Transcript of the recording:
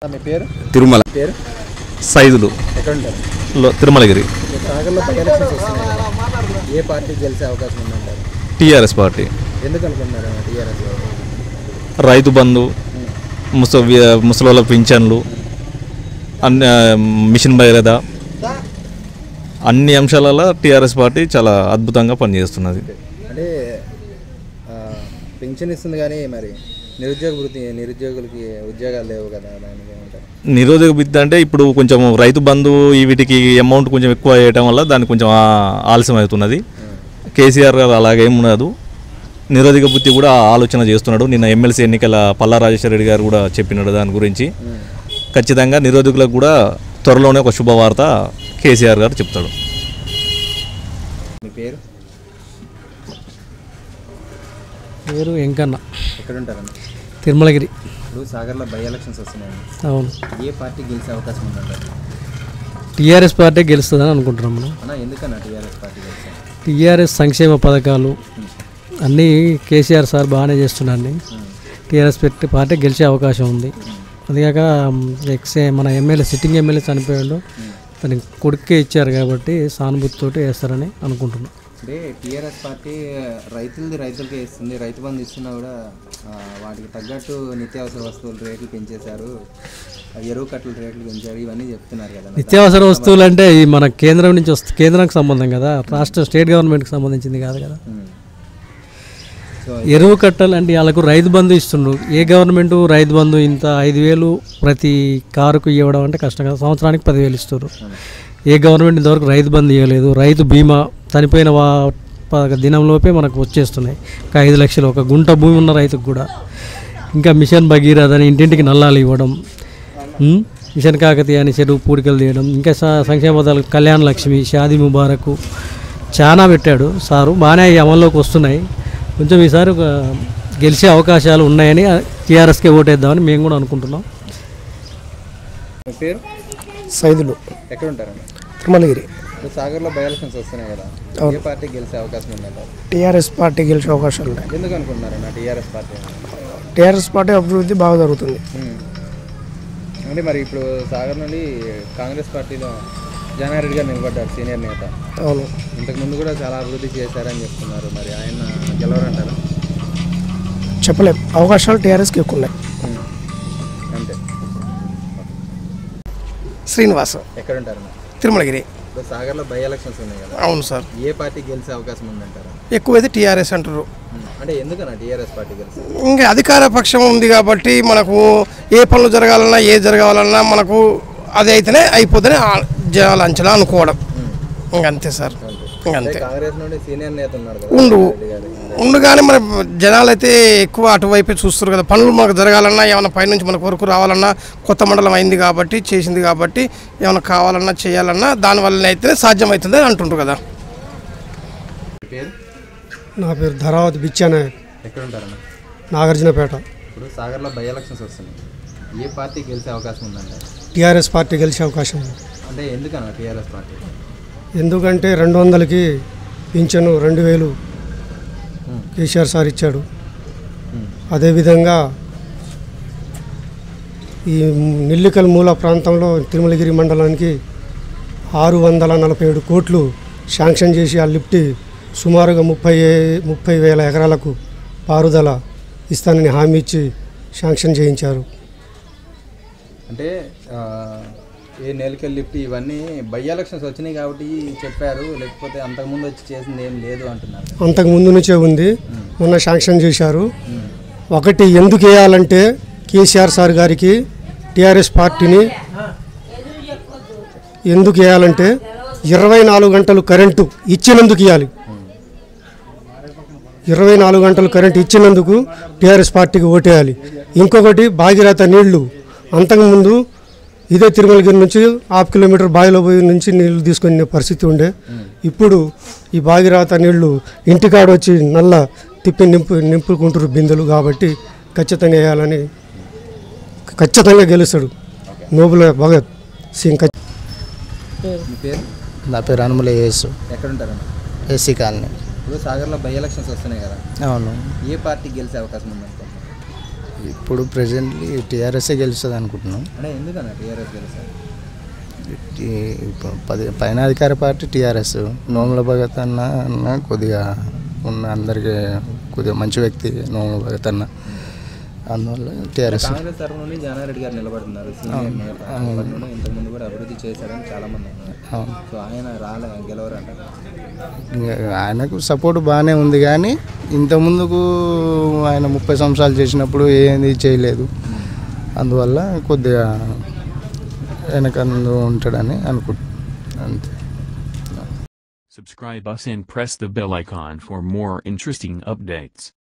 మీ పేరు తిరుమల పేరు సైదులు ఎక్కడ ఉంటారు లో తిరుమలగిరి ఇప్పుడు సాగర్లో బై ఎలక్షన్స్ వస్తున్నాయి కదా. ఏ పార్టీ గెలిచే అవకాశం ఉందంటారు టీఆర్ఎస్ పార్టీ ఎందుకు అనుకుంటున్నారు టీఆర్ఎస్ రైతు బంధు ముస ముసలోళ్ళ పింఛన్లు అన్ని ఆ, మిషన్ భగీరథ అన్ని అంశాలలో టీఆర్ఎస్ పార్టీ చాలా అద్భుతంగా పనిచేస్తున్నది అంటే ఆ, పింఛన్ ఇస్తుంది కానీ మరి నిరుద్యోగ వృత్తి నిరుద్యోగులకి ఉద్యోగాలు లేవు కదా దానికి ఏమంటారు నిరోధక విద్య అంటే ఇప్పుడు కొంచెం రైతు బంధు ఈ వీటికి అమౌంట్ కొంచెం ఎక్కువ చేయటం వల్ల దానికి కొంచెం ఆ- ఆలస్యం అవుతున్నది కేసీఆర్ గారు అలాగేం ఉండదు నిరోధక బుద్ధి కూడా ఆలోచన చేస్తున్నాడు నిన్న ఎమ్మెల్సీ ఎన్నికల పల్లా రాజేశ్వర రెడ్డి గారు కూడా చెప్పినాడు దాని గురించి ఖచ్చితంగా నిరోధకులకు కూడా త్వరలోనే ఒక శుభవార్త కేసీఆర్ గారు చెప్తాడు మీ పేరు పేరు వెంకన్న ఎక్కడ ఉంటారన్న తిరుమలగిరి ఇప్పుడు సాగర్లో బై ఎలక్షన్స్ వస్తున్నాయి అవును ఏ పార్టీ గెలిచే అవకాశం ఉందంటారు టీఆర్ఎస్ పార్టీ గెలుస్తుందని అనుకుంటున్నాం మనం అన్న ఎందుకన్నా టీఆర్ఎస్ పార్టీ గెలిచా టీఆర్ఎస్ సంక్షేమ పథకాలు అన్నీ కేసీఆర్ సార్ బాగానే చేస్తున్నారని టీఆర్ఎస్ పెట్టి పార్టీ గెలిచే అవకాశం ఉంది అదిగాక ఎక్సే మన ఎమ్మెల్యే సిట్టింగ్ ఎమ్మెల్యే చనిపోయాడు తనకి కొడుకే ఇచ్చారు కాబట్టి సానుభూతితోటి వేస్తారని అనుకుంటున్నాం అంటే టీఆర్ఎస్ పార్టీ రైతులది రైతులకే ఇస్తుంది రైతు బంధు ఇస్తున్నా కూడా ఆ, వాటికి తగ్గట్టు నిత్యావసర వస్తువుల రేట్లు పెంచేశారు ఆ, ఎరువు కట్టల రేట్లు పెంచారు ఇవన్నీ చెప్తున్నారు కదా నిత్యావసర వస్తువులు అంటే ఈ మన కేంద్రం నుంచి వస్తు కేంద్రానికి సంబంధం కదా రాష్ట్ర స్టేట్ గవర్నమెంట్కి సంబంధించింది కాదు కదా ఉమ్. సో ఎరువు కట్టాలి అంటే వాళ్ళకు రైతు బంధు ఇస్తుండ్రు ఏ గవర్నమెంట్ రైతు బంధు ఇంత ఐదు వేలు ప్రతి కారుకు ఇవ్వడం అంటే కష్టం కదా సంవత్సరానికి పదివేలు ఇస్తారు ఏ గవర్నమెంట్ ఇంతవరకు రైతు బంధు ఇవ్వలేదు రైతు బీమా చనిపోయిన వా ప- దినంలోపే మనకు వచ్చేస్తున్నాయి ఒక ఐదు లక్షలు ఒక గుంట భూమి ఉన్న రైతుకు కూడా ఇంకా మిషన్ భగీరథ అని ఇంటింటికి నల్లాలు ఇవ్వడం ఉమ్, మిషన్ కాకతీయ అని చెరువు పూడికలు తీయడం ఇంకా స- సంక్షేమ పథకాలు కళ్యాణ లక్ష్మి షాదీ ముబారక్ చాలా పెట్టాడు సారు బాగానే అవి అమల్లోకి వస్తున్నాయి కొంచెం ఈసారి ఒక గెలిచే అవకాశాలు ఉన్నాయని టీఆర్ఎస్కే ఓటేద్దామని మేము కూడా అనుకుంటున్నాం మీ పేరు సైదులు ఎక్కడ ఉంటారన్న తిరుమలగిరి ఇప్పుడు సాగర్లో బై ఎలక్షన్స్ వస్తున్నాయి కదా ఏ పార్టీ గెలిచే అవకాశం ఉందంటారు టీఆర్ఎస్ పార్టీ గెలిచే అవకాశాలు ఉన్నాయి ఎందుకు అనుకుంటున్నారన్న టీఆర్ఎస్ పార్టీ టీఆర్ఎస్ పార్టీ అభివృద్ధి బాగా జరుగుతుంది ఉమ్. అంటే మరి ఇప్పుడు సాగర్ నుండి కాంగ్రెస్ పార్టీలో జనారెడ్డి గారు నిలబడ్డారు సీనియర్ నేత అవును ఇంతకుముందు కూడా చాలా అభివృద్ధి చేశారని చెప్తున్నారు మరి ఆయన గెలవరంటారా చెప్పలేం అవకాశాలు టీఆర్ఎస్కి ఎక్కువ ఉన్నాయి ఉమ్. అంతే శ్రీనివాస్ ఎక్కడ ఉంటారన్న తిరుమలగిరి ఇప్పుడు సాగర్లో బై ఎలక్షన్స్ ఉన్నాయి కదా అవును సార్ ఏ పార్టీ గెలిచే అవకాశం ఉందంటారా ఎక్కువైతే టీఆర్ఎస్ అంటారు ఉమ్. అంటే ఎందుకన్నా టీఆర్ఎస్ పార్టీ గెలిచి ఇంకా అధికార పక్షం ఉంది కాబట్టి మనకు ఏ పనులు జరగాలన్నా ఏ జరగాలన్నా మనకు అది అయితేనే అయిపోతేనే ఆ- జనాల అంచనా అనుకోవడం ఇంక అంతే సార్ ఇంక అంతే కాంగ్రెస్ నుండి సీనియర్ నేత ఉన్నారు కదా ఉండు రెడ్డి గారు ఉండగానే మన జనాలు అయితే ఎక్కువ అటువైపే చూస్తారు కదా పనులు మనకు జరగాలన్నా ఏమైనా పైనుంచి మనకు వరకు రావాలన్నా కొత్త మండలం అయింది కాబట్టి చేసింది కాబట్టి ఏమైనా కావాలన్నా చేయాలన్నా దానివల్ల అయితే సాధ్యమవుతుంది అని అంటుంటారు కదా మీ పేరు నా పేరు ధరావతి బిచ్చానాయక్ ఎక్కడ ఉంటారన్న నాగార్జునపేట ఇప్పుడు సాగర్లో బై ఎలక్షన్స్ వస్తున్నాయి ఏ పార్టీ గెలిచే అవకాశం ఉందంటారు టీఆర్ఎస్ పార్టీ గెలిచే అవకాశం ఉంది అంటే ఎందుకన్నా టీఆర్ఎస్ పార్టీ ఎందుకంటే రెండు వందలకి పింఛను రెండు వేలు కేసీఆర్ సార్ ఇచ్చాడు అదేవిధంగా ఈ నెల్లికల్ మూల ప్రాంతంలో తిరుమలగిరి మండలానికి ఆరు వందల నలభై ఏడు కోట్లు శాంక్షన్ చేసి ఆ లిఫ్ట్ సుమారుగా ముప్పై ఏ- ముప్పై వేల ఎకరాలకు పారుదల ఇస్తానని హామీ ఇచ్చి శాంక్షన్ చేయించారు అంటే ఆ, ఏ నేలికల్ లిఫ్ట్ ఇవన్నీ బై ఎలక్షన్స్ వచ్చినాయి కాబట్టి చెప్పారు లేకపోతే అంతకుముందు వచ్చి చేసింది ఏం లేదు అంటున్నారు అంతకు ముందు నుంచే ఉంది మొన్న శాంక్షన్ చేశారు ఒకటి ఎందుకు వేయాలంటే కేసీఆర్ సార్ గారికి టీఆర్ఎస్ పార్టీని ఎందుకు వేయాలంటే ఇరవై నాలుగు గంటలు కరెంటు ఇచ్చినందుకు ఇవ్వాలి ఇరవై నాలుగు గంటలు కరెంటు ఇచ్చినందుకు టీఆర్ఎస్ పార్టీకి ఓటేయాలి ఇంకొకటి భాగీరథ నీళ్లు అంతకుముందు ఇదే తిరుమలగిరి నుంచి హాఫ్ కిలోమీటర్ బావిలో పోయి నుంచి నీళ్లు తీసుకునే పరిస్థితి ఉండే ఇప్పుడు ఈ భాగీరథ నీళ్లు ఇంటికాడ వచ్చి నల్ల తిప్పి నింపు నింపుకుంటారు బిందెలు కాబట్టి ఖచ్చితంగా వేయాలని ఖచ్చితంగా గెలుస్తాడు నోబుల్ భగత్ సింగ్ ఖచ్చితంగా మీ పేరు నా పేరు అనుమల యేసు ఎక్కడ ఉంటారన్న ఏసీ కాలనీ ఇప్పుడు సాగర్లో బై ఎలక్షన్స్ వస్తున్నాయి కదా అవును ఏ పార్టీ గెలిచే అవకాశం ఉందనుకుంటున్నారు ఇప్పుడు ప్రజెంట్లీ టీఆర్ఎస్ఏ గెలుస్తుంది అనుకుంటున్నాం అంటే ఎందుకన్నా టీఆర్ఎస్ గెలుస్తారు ఈ- ఇప్పుడు పది పైన అధికార పార్టీ టీఆర్ఎస్ నోముల భగత్ అన్న అన్న కొద్దిగా ఉన్న అందరికీ కొద్దిగా మంచి వ్యక్తి నోముల భగత్ అన్న అందువల్ల టీఆర్ఎస్ కాంగ్రెస్ తరఫు నుండి జానారెడ్డి గారు నిలబడుతున్నారు సీనియర్ నేత అప్పటి నుండి ఇంతకుముందు కూడా అభివృద్ధి చేశారని చాలా మంది అన్నారు సో ఆయన రాలే గెలవరు అంటారు ఆయనకు సపోర్ట్ బాగానే ఉంది కానీ ఇంత ముందుకు ఆయన ముప్పై సంవత్సరాలు చేసినప్పుడు ఏది చేయలేదు అందువల్ల కొద్దిగా వెనకందు ఉంటాడని అనుకుంటున్నాను అంతే Subscribe us and press the bell icon for more interesting updates.